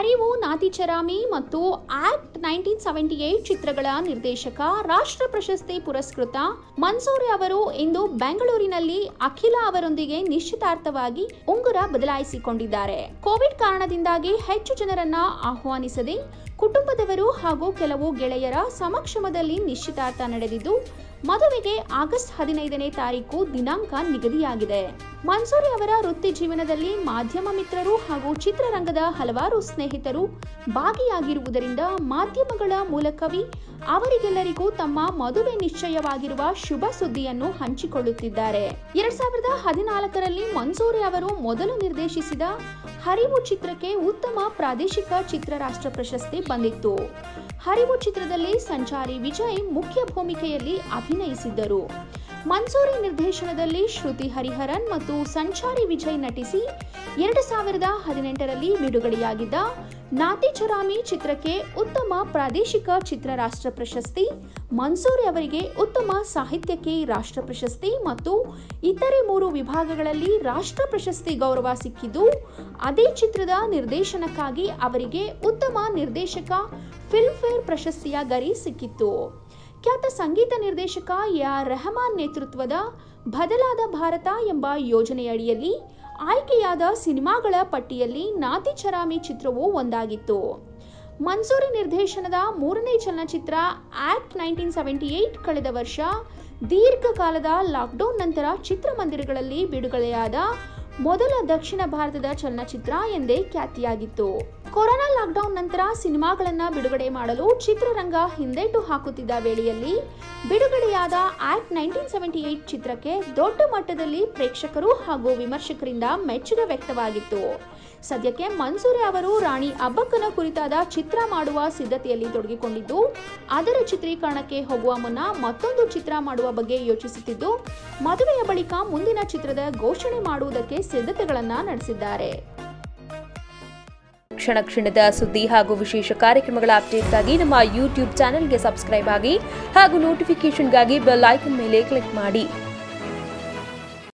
ಹರಿವು ನಾತಿಚರಾಮಿ ಮತ್ತು act nineteen seventy eight ಚಿತ್ರಗಳ ನಿರ್ದೇಶಕ ರಾಷ್ಟ್ರ ಪ್ರಶಸ್ತಿ ಪುರಸ್ಕೃತ ಮನ್ಸೂರಿ ಅವರು ಇಂದು ಬೆಂಗಳೂರಿನಲ್ಲಿ ಅಖಿಲ ಅವರೊಂದಿಗೆ ನಿಶ್ಚಿತಾರ್ಥವಾಗಿ ಉಂಗುರ ಬದಲಾಯಿಸಿಕೊಂಡಿದ್ದಾರೆ ಕೋವಿಡ್ ಕಾರಣದಿಂದಾಗಿ ಹೆಚ್ಚು ಜನರನ್ನ ಆಹ್ವಾನಿಸದೆ ಕುಟುಂಬದವರು ಹಾಗೂ ಕೆಲವು ಗೆಳೆಯರ ಸಮಕ್ಷಮದಲ್ಲಿ ನಿಶ್ಚಿತಾರ್ಥ ನಡೆದಿದ್ದು ಮದುವೆಗೆ ಆಗಸ್ಟ್ ಹದಿನೈದನೇ ತಾರೀಕು ದಿನಾಂಕ ನಿಗದಿಯಾಗಿದೆ ಮನ್ಸೂರಿ ಅವರ ವೃತ್ತಿ ಜೀವನದಲ್ಲಿ ಮಾಧ್ಯಮ ಮಿತ್ರರು ಹಾಗೂ ಚಿತ್ರರಂಗದ ಹಲವಾರು ಸ್ನೇಹಿತರು ಭಾಗಿಯಾಗಿರುವುದರಿಂದ ಮಾಧ್ಯಮಗಳ ಮೂಲಕವೇ ಅವರಿಗೆಲ್ಲರಿಗೂ ತಮ್ಮ ಮದುವೆ ನಿಶ್ಚಯವಾಗಿರುವ ಶುಭ ಸುದ್ದಿಯನ್ನು ಹಂಚಿಕೊಳ್ಳುತ್ತಿದ್ದಾರೆ ಎರಡ್ ಸಾವಿರದ ಹದಿನಾಲ್ಕರಲ್ಲಿ ಮನ್ಸೂರಿ ಅವರು ಮೊದಲು ನಿರ್ದೇಶಿಸಿದ ಹರಿವು ಚಿತ್ರಕ್ಕೆ ಉತ್ತಮ ಪ್ರಾದೇಶಿಕ ಚಿತ್ರ ರಾಷ್ಟ್ರ ಪ್ರಶಸ್ತಿ ಬಂದಿತ್ತು ಹರಿವು ಚಿತ್ರದಲ್ಲಿ ಸಂಚಾರಿ ವಿಜಯ್ ಮುಖ್ಯ ಭೂಮಿಕೆಯಲ್ಲಿ ಅಭಿನಯಿಸಿದ್ದರು ಮನ್ಸೂರಿ ನಿರ್ದೇಶನದಲ್ಲಿ ಶ್ರುತಿ ಹರಿಹರನ್ ಮತ್ತು ಸಂಚಾರಿ ವಿಜಯ್ ನಟಿಸಿ ಎರಡು ಸಾವಿರದ ಹದಿನೆಂಟರಲ್ಲಿ ಬಿಡುಗಡೆಯಾಗಿದ್ದ ನಾತಿ ಚುರಾಮಿ ಚಿತ್ರಕ್ಕೆ ಉತ್ತಮ ಪ್ರಾದೇಶಿಕ ಚಿತ್ರ ರಾಷ್ಟ್ರ ಪ್ರಶಸ್ತಿ ಮನ್ಸೂರಿ ಅವರಿಗೆ ಉತ್ತಮ ಸಾಹಿತ್ಯಕ್ಕೆ ರಾಷ್ಟ್ರ ಪ್ರಶಸ್ತಿ ಮತ್ತು ಇತರೆ ಮೂರು ವಿಭಾಗಗಳಲ್ಲಿ ರಾಷ್ಟ್ರ ಪ್ರಶಸ್ತಿ ಗೌರವ ಸಿಕ್ಕಿದ್ದು ಅದೇ ಚಿತ್ರದ ನಿರ್ದೇಶನಕ್ಕಾಗಿ ಅವರಿಗೆ ಉತ್ತಮ ನಿರ್ದೇಶಕ ಫಿಲ್ಮ್ಫೇರ್ ಪ್ರಶಸ್ತಿಯ ಗರಿ ಸಿಕ್ಕಿತ್ತು ಖ್ಯಾತ ಸಂಗೀತ ನಿರ್ದೇಶಕ ಎ ಆರ್ ರೆಹಮಾನ್ ನೇತೃತ್ವದ ಬದಲಾದ ಭಾರತ ಎಂಬ ಯೋಜನೆಯಡಿಯಲ್ಲಿ ಆಯ್ಕೆಯಾದ ಸಿನಿಮಾಗಳ ಪಟ್ಟಿಯಲ್ಲಿ ನಾತಿ ಚರಾಮಿ ಚಿತ್ರವು ಒಂದಾಗಿತ್ತು ಮನ್ಸೂರಿ ನಿರ್ದೇಶನದ ಮೂರನೇ ಚಲನಚಿತ್ರ ಆಕ್ಟ್ ನೈನ್ಟೀನ್ ಸೆವೆಂಟಿ ಏಟ್ ಕಳೆದ ವರ್ಷ ದೀರ್ಘಕಾಲದ ಲಾಕ್ಡೌನ್ ನಂತರ ಚಿತ್ರಮಂದಿರಗಳಲ್ಲಿ ಬಿಡುಗಡೆಯಾದ ಮೊದಲ ದಕ್ಷಿಣ ಭಾರತದ ಚಲನಚಿತ್ರ ಎಂದೇ ಖ್ಯಾತಿಯಾಗಿತ್ತು ಕೊರೋನಾ ಲಾಕ್ಡೌನ್ ನಂತರ ಸಿನಿಮಾಗಳನ್ನು ಬಿಡುಗಡೆ ಮಾಡಲು ಚಿತ್ರರಂಗ ಹಿಂದೇಟು ಹಾಕುತ್ತಿದ್ದ ವೇಳೆಯಲ್ಲಿ ಬಿಡುಗಡೆಯಾದ ಆಕ್ಟ್ ನೈನ್ಟೀನ್ ಸೆವೆಂಟಿ ಏಟ್ ಚಿತ್ರಕ್ಕೆ ದೊಡ್ಡ ಮಟ್ಟದಲ್ಲಿ ಪ್ರೇಕ್ಷಕರು ಹಾಗೂ ವಿಮರ್ಶಕರಿಂದ ಮೆಚ್ಚುಗೆ ವ್ಯಕ್ತವಾಗಿತ್ತು ಸದ್ಯಕ್ಕೆ ಮನ್ಸೂರಿ ಅವರು ರಾಣಿ ಅಬ್ಬಕ್ಕನ ಕುರಿತಾದ ಚಿತ್ರ ಮಾಡುವ ಸಿದ್ಧತೆಯಲ್ಲಿ ತೊಡಗಿಕೊಂಡಿದ್ದು ಅದರ ಚಿತ್ರೀಕರಣಕ್ಕೆ ಹೋಗುವ ಮುನ್ನ ಮತ್ತೊಂದು ಚಿತ್ರ ಮಾಡುವ ಬಗ್ಗೆ ಯೋಚಿಸುತ್ತಿದ್ದು ಮದುವೆಯ ಬಳಿಕ ಮುಂದಿನ ಚಿತ್ರದ ಘೋಷಣೆ ಮಾಡುವುದಕ್ಕೆ ಸಿದ್ಧತೆಗಳನ್ನು ನಡೆಸಿದ್ದಾರೆ ಕ್ಷಣ ಕ್ಷಣದ ಸುದ್ದಿ ಹಾಗೂ ವಿಶೇಷ ಕಾರ್ಯಕ್ರಮಗಳ ಅಪ್ಡೇಟ್ಗಾಗಿ ನಮ್ಮ ಯೂಟ್ಯೂಬ್ ಚಾನೆಲ್ಗೆ ಸಬ್ಸ್ಕ್ರೈಬ್ ಆಗಿ ಹಾಗೂ ನೋಟಿಫಿಕೇಷನ್ಗಾಗಿ ಬೆಲ್ ಐಕನ್ ಮೇಲೆ ಕ್ಲಿಕ್ ಮಾಡಿ